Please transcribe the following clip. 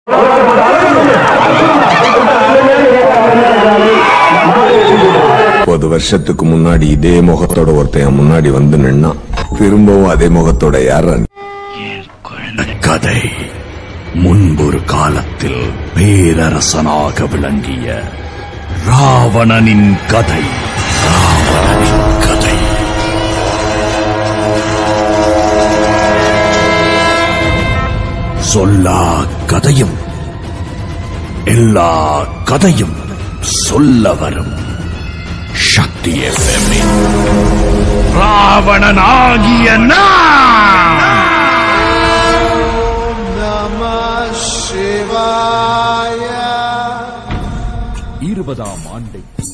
முப்பது வருஷத்துக்கு முன்னாடி இதே முகத்தோட ஒருத்தன் என் முன்னாடி வந்து நின்னா திரும்பவும் அதே முகத்தோட யார கதை முன்பொரு காலத்தில் பேரரசனாக விளங்கிய ராவணனின் கதை ராவணனின் கதை சொல்லா கதையும் எல்லா கதையும் சொல்ல வரும் சக்தி எஃப்எம்மின் ராவணனாகிய நான் இருபதாம் ஆண்டை